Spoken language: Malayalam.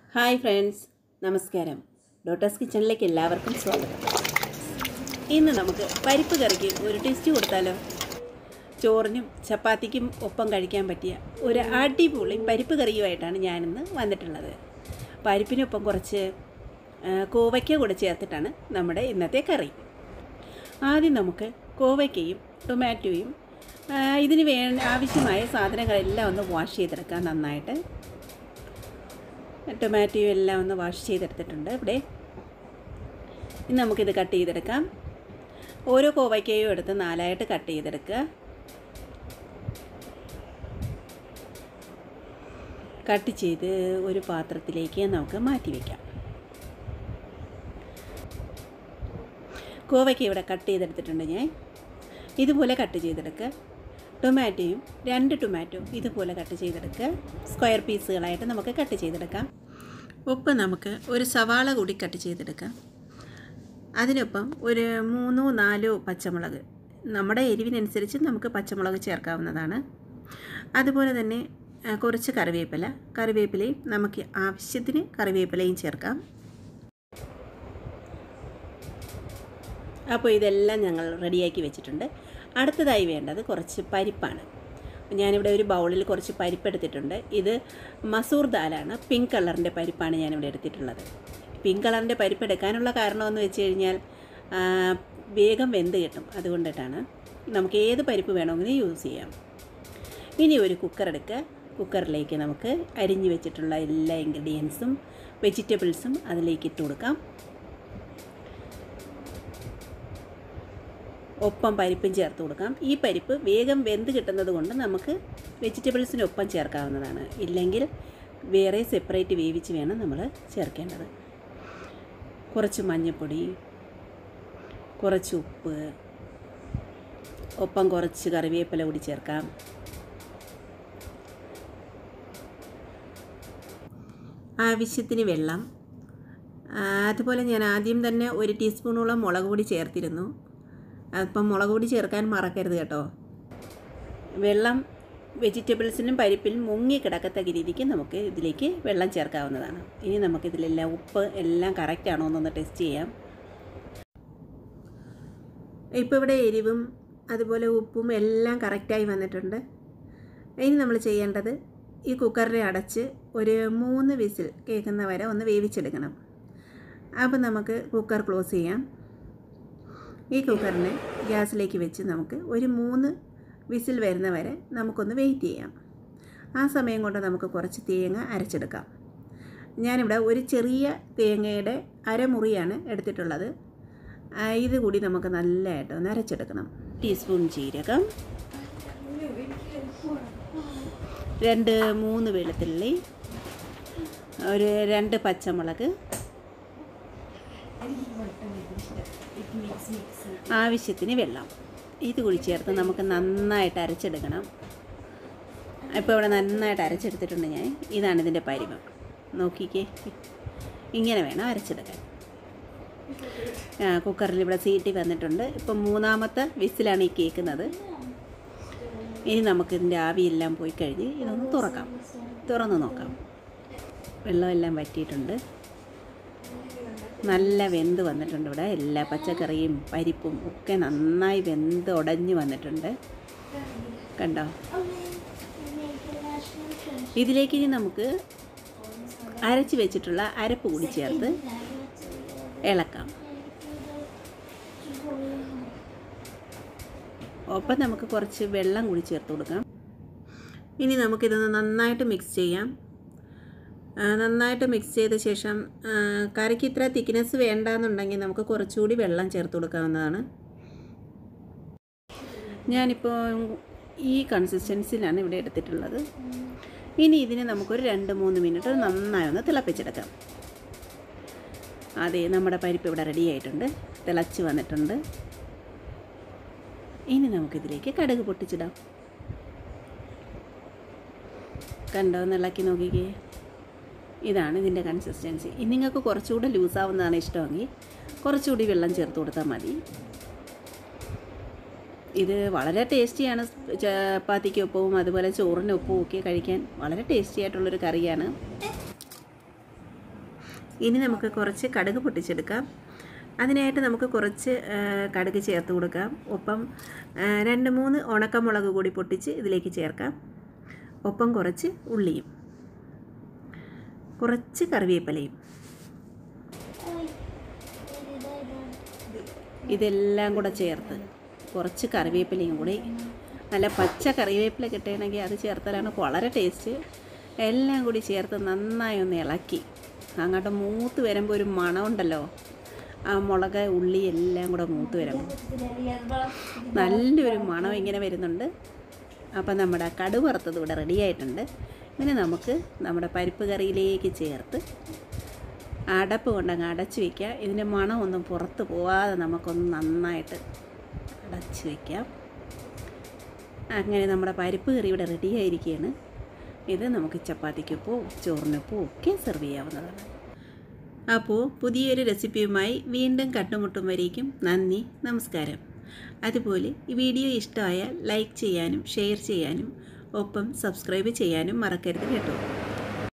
ഹായ് ഫ്രണ്ട്സ് നമസ്കാരം ഡോട്ടേഴ്സ് കിച്ചണിലേക്ക് എല്ലാവർക്കും സ്വാഗതം ഇന്ന് നമുക്ക് പരിപ്പ് കറിക്ക് ഒരു ടെസ്റ്റ് കൊടുത്താലോ ചോറിനും ചപ്പാത്തിക്കും ഒപ്പം കഴിക്കാൻ പറ്റിയ ഒരു അടിപൊളി പരിപ്പ് കറിയുമായിട്ടാണ് ഞാനിന്ന് വന്നിട്ടുള്ളത് പരിപ്പിനൊപ്പം കുറച്ച് ആ, കോവയ്ക്ക കൂടെ ചേർത്തിട്ടാണ് നമ്മുടെ ഇന്നത്തെ കറി ആദ്യം നമുക്ക് കോവയ്ക്കയും ടൊമാറ്റോയും ആ, ഇതിന് വേ ആവശ്യമായ സാധനങ്ങളെല്ലാം ഒന്ന് വാഷ് ചെയ്തെടുക്കാം നന്നായിട്ട് ടൊമാറ്റോയും എല്ലാം ഒന്ന് വാഷ് ചെയ്തെടുത്തിട്ടുണ്ട് ഇവിടെ ഇനി നമുക്കിത് കട്ട് ചെയ്തെടുക്കാം ഓരോ കോവയ്ക്കയും എടുത്ത് നാലായിട്ട് കട്ട് ചെയ്തെടുക്കുക കട്ട് ചെയ്ത് ഒരു പാത്രത്തിലേക്ക് നമുക്ക് മാറ്റി വയ്ക്കാം കോവയ്ക്ക ഇവിടെ കട്ട് ചെയ്തെടുത്തിട്ടുണ്ട് ഞാൻ ഇതുപോലെ കട്ട് ചെയ്തെടുക്കുക ടൊമാറ്റോയും രണ്ട് ടൊമാറ്റോ ഇതുപോലെ കട്ട് ചെയ്തെടുക്കുക സ്ക്വയർ പീസുകളായിട്ട് നമുക്ക് കട്ട് ചെയ്തെടുക്കാം ഒപ്പം നമുക്ക് ഒരു സവാള കൂടി കട്ട് ചെയ്തെടുക്കാം അതിനൊപ്പം ഒരു മൂന്നോ നാലോ പച്ചമുളക് നമ്മുടെ എരിവിനനുസരിച്ച് നമുക്ക് പച്ചമുളക് ചേർക്കാവുന്നതാണ് അതുപോലെ തന്നെ ആ, കുറച്ച് കറിവേപ്പില കറിവേപ്പിലയും നമുക്ക് ആവശ്യത്തിന് കറിവേപ്പിലയും ചേർക്കാം അപ്പോൾ ഇതെല്ലാം ഞങ്ങൾ റെഡിയാക്കി വെച്ചിട്ടുണ്ട് അടുത്തതായി വേണ്ടത് കുറച്ച് പരിപ്പാണ് ഞാനിവിടെ ഒരു ബൗളിൽ കുറച്ച് പരിപ്പ് എടുത്തിട്ടുണ്ട് ഇത് മസൂർ ദാലാണ് പിങ്ക് കളറിൻ്റെ പരിപ്പാണ് ഞാനിവിടെ എടുത്തിട്ടുള്ളത് പിങ്ക് കളറിൻ്റെ പരിപ്പ് എടുക്കാനുള്ള കാരണമെന്ന് വെച്ച് കഴിഞ്ഞാൽ ആ, വേഗം വെന്ത് കിട്ടും അതുകൊണ്ടിട്ടാണ് നമുക്ക് ഏത് പരിപ്പ് വേണമെങ്കിലും യൂസ് ചെയ്യാം ഇനി ഒരു കുക്കർ എടുക്കുക കുക്കറിലേക്ക് നമുക്ക് അരിഞ്ഞു വെച്ചിട്ടുള്ള എല്ലാ ഇൻഗ്രീഡിയൻസും വെജിറ്റബിൾസും അതിലേക്ക് ഇട്ട് കൊടുക്കാം ഒപ്പം പരിപ്പും ചേർത്ത് കൊടുക്കാം ഈ പരിപ്പ് വേഗം വെന്ത് കിട്ടുന്നത് കൊണ്ട് നമുക്ക് വെജിറ്റബിൾസിനൊപ്പം ചേർക്കാവുന്നതാണ് ഇല്ലെങ്കിൽ വേറെ സെപ്പറേറ്റ് വേവിച്ച് വേണം നമ്മൾ ചേർക്കേണ്ടത് കുറച്ച് മഞ്ഞൾപ്പൊടി കുറച്ച് ഉപ്പ് ഒപ്പം കുറച്ച് കറിവേപ്പില കൂടി ചേർക്കാം ആവശ്യത്തിന് വെള്ളം ആ, അതുപോലെ ഞാൻ ആദ്യം തന്നെ ഒരു ടീസ്പൂണോളം മുളക് പൊടി ചേർത്തിരുന്നു അപ്പം മുളക് പൊടി ചേർക്കാൻ മറക്കരുത് കേട്ടോ വെള്ളം വെജിറ്റബിൾസിനും പരിപ്പിലും മുങ്ങി കിടക്കത്തക്ക രീതിക്ക് നമുക്ക് ഇതിലേക്ക് വെള്ളം ചേർക്കാവുന്നതാണ് ഇനി നമുക്കിതിലെല്ലാം ഉപ്പ് എല്ലാം കറക്റ്റ് ആണോ എന്നൊന്ന് ടെസ്റ്റ് ചെയ്യാം ഇപ്പോൾ ഇവിടെ എരിവും അതുപോലെ ഉപ്പും എല്ലാം കറക്റ്റായി വന്നിട്ടുണ്ട് ഇനി നമ്മൾ ചെയ്യേണ്ടത് ഈ കുക്കറിനെ അടച്ച് ഒരു മൂന്ന് വിസിൽ കേൾക്കുന്ന വരെ ഒന്ന് വേവിച്ചെടുക്കണം അപ്പോൾ നമുക്ക് കുക്കർ ക്ലോസ് ചെയ്യാം ഈ കുക്കറിനെ ഗ്യാസിലേക്ക് വെച്ച് നമുക്ക് ഒരു മൂന്ന് വിസിൽ വരുന്ന വരെ നമുക്കൊന്ന് വെയിറ്റ് ചെയ്യാം ആ സമയം കൊണ്ട് നമുക്ക് കുറച്ച് തേങ്ങ അരച്ചെടുക്കാം ഞാനിവിടെ ഒരു ചെറിയ തേങ്ങയുടെ അരമുറിയാണ് എടുത്തിട്ടുള്ളത് ആ, ഇത് കൂടി നമുക്ക് നല്ലതായിട്ട് ഒന്ന് അരച്ചെടുക്കണം ടീസ്പൂൺ ജീരകം രണ്ട് മൂന്ന് വെളുത്തുള്ളി ഒരു രണ്ട് പച്ചമുളക് ആവശ്യത്തിന് വെള്ളം ഇത് കൂടി ചേർത്ത് നമുക്ക് നന്നായിട്ട് അരച്ചെടുക്കണം ഇപ്പോൾ ഇവിടെ നന്നായിട്ട് അരച്ചെടുത്തിട്ടുണ്ട് ഞാൻ ഇതാണ് ഇതിൻ്റെ പരിമം നോക്കിക്കേ ഇങ്ങനെ വേണം അരച്ചെടുക്കാൻ ആ, കുക്കറിൽ ഇവിടെ സീറ്റി വന്നിട്ടുണ്ട് ഇപ്പം മൂന്നാമത്തെ വിസിലാണ് ഈ കേൾക്കുന്നത് ഇനി നമുക്ക് ഇതിൻ്റെ ആവിയെല്ലാം പോയി കഴിഞ്ഞ് ഇതൊന്ന് തുറക്കാം തുറന്ന് നോക്കാം വെള്ളമെല്ലാം വറ്റിയിട്ടുണ്ട് നല്ല വെന്ത് വന്നിട്ടുണ്ട് ഇവിടെ എല്ലാ പച്ചക്കറിയും പരിപ്പും ഒക്കെ നന്നായി വെന്ത് ഉടഞ്ഞ് വന്നിട്ടുണ്ട് കണ്ടോ ഇതിലേക്ക് ഇനി നമുക്ക് അരച്ച് വെച്ചിട്ടുള്ള അരപ്പ് കൂടി ചേർത്ത് ഇളക്കാം ഒപ്പം നമുക്ക് കുറച്ച് വെള്ളം കൂടി ചേർത്ത് കൊടുക്കാം ഇനി നമുക്കിതൊന്ന് നന്നായിട്ട് മിക്സ് ചെയ്യാം ആ, നന്നായിട്ട് മിക്സ് ചെയ്ത ശേഷം ആ, കറിക്ക് ഇത്ര തിക്നെസ് വേണ്ടാന്നുണ്ടെങ്കിൽ നമുക്ക് കുറച്ചുകൂടി വെള്ളം ചേർത്ത് കൊടുക്കാവുന്നതാണ് ഞാനിപ്പോൾ ഈ കൺസിസ്റ്റൻസിലാണ് ഇവിടെ എടുത്തിട്ടുള്ളത് ഇനി ഇതിനെ നമുക്കൊരു രണ്ട് മൂന്ന് മിനിറ്റ് നന്നായി ഒന്ന് തിളപ്പിച്ചെടുക്കാം അതെ നമ്മുടെ പരിപ്പ് ഇവിടെ റെഡി ആയിട്ടുണ്ട് തിളച്ച് വന്നിട്ടുണ്ട് ഇനി നമുക്കിതിലേക്ക് കടുക് പൊട്ടിച്ചിടാം കണ്ടോ ഒന്ന് ഇളക്കി നോക്കിക്കേ ഇതാണ് ഇതിൻ്റെ കൺസിസ്റ്റൻസി ഇനി നിങ്ങൾക്ക് കുറച്ചുകൂടെ ലൂസാവുന്നതാണ് ഇഷ്ടമെങ്കിൽ കുറച്ചുകൂടി വെള്ളം ചേർത്ത് കൊടുത്താൽ മതി ഇത് വളരെ ടേസ്റ്റിയാണ് ചപ്പാത്തിക്കൊപ്പവും അതുപോലെ ചോറിനൊപ്പവും ഒക്കെ കഴിക്കാൻ വളരെ ടേസ്റ്റി ആയിട്ടുള്ളൊരു കറിയാണ് ഇനി നമുക്ക് കുറച്ച് കടുക് പൊട്ടിച്ചെടുക്കാം അതിനായിട്ട് നമുക്ക് കുറച്ച് ആ, കടുക് ചേർത്ത് കൊടുക്കാം ഒപ്പം ആ, രണ്ട് മൂന്ന് ഉണക്കമുളക് കൂടി പൊട്ടിച്ച് ഇതിലേക്ക് ചേർക്കാം ഒപ്പം കുറച്ച് ഉള്ളിയും കുറച്ച് കറിവേപ്പിലയും ഇതെല്ലാം കൂടെ ചേർത്ത് കുറച്ച് കറിവേപ്പിലയും കൂടി നല്ല പച്ച കറിവേപ്പില കിട്ടുകയാണെങ്കിൽ അത് ചേർത്താലാണ് വളരെ ടേസ്റ്റ് എല്ലാം കൂടി ചേർത്ത് നന്നായി ഒന്ന് ഇളക്കി അങ്ങോട്ട് മൂത്ത് വരുമ്പോൾ ഒരു മണമുണ്ടല്ലോ ആ മുളക് ഉള്ളി എല്ലാം കൂടെ മൂത്ത് വരുമ്പോൾ നല്ലൊരു മണം ഇങ്ങനെ വരുന്നുണ്ട് അപ്പം നമ്മുടെ കടുക് വറുത്തത് ഇവിടെ റെഡി ആയിട്ടുണ്ട് ഇനി നമുക്ക് നമ്മുടെ പരിപ്പ് കറിയിലേക്ക് ചേർത്ത് അടപ്പ് കൊണ്ടങ്ങ് അടച്ച് വയ്ക്കുക ഇതിൻ്റെ മണമൊന്നും പുറത്ത് പോവാതെ നമുക്കൊന്ന് നന്നായിട്ട് അടച്ച് വയ്ക്കാം അങ്ങനെ നമ്മുടെ പരിപ്പ് കറി ഇവിടെ റെഡി ആയിരിക്കുകയാണ് ഇത് നമുക്ക് ചപ്പാത്തിക്കൊപ്പോ ചോറിനൊപ്പോ ഒക്കെ സെർവ് ചെയ്യാവുന്നതാണ് അപ്പോൾ പുതിയൊരു റെസിപ്പിയുമായി വീണ്ടും കണ്ടുമുട്ടും വരേക്കും നന്ദി നമസ്കാരം അതുപോലെ ഈ വീഡിയോ ഇഷ്ടമായാൽ ലൈക്ക് ചെയ്യാനും ഷെയർ ചെയ്യാനും ഒപ്പം സബ്സ്ക്രൈബ് ചെയ്യാനും മറക്കരുത് കേട്ടോ